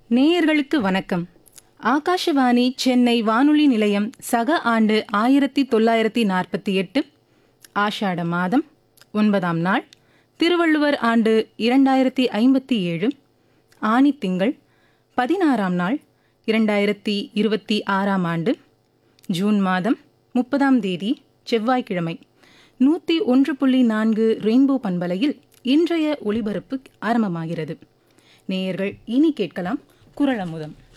நேயர்களுக்கு வணக்கம் ஆகாஷவாணி சென்னை வானொலி நிலையம் சக ஆண்டு ஆயிரத்தி தொள்ளாயிரத்தி நாற்பத்தி எட்டு ஆஷாட மாதம் ஒன்பதாம் நாள் திருவள்ளுவர் ஆண்டு இரண்டாயிரத்தி ஐம்பத்தி ஏழு ஆனி திங்கள் பதினாறாம் நாள் இரண்டாயிரத்தி இருபத்தி ஆறாம் ஆண்டு ஜூன் மாதம் முப்பதாம் தேதி செவ்வாய்க்கிழமை நூற்றி ஒன்று புள்ளி நான்கு ரெயின்போ பண்பலையில் இன்றைய ஒளிபரப்பு ஆரம்பமாகிறது நேயர்கள் இனி கேட்கலாம் குரல் அமுதம்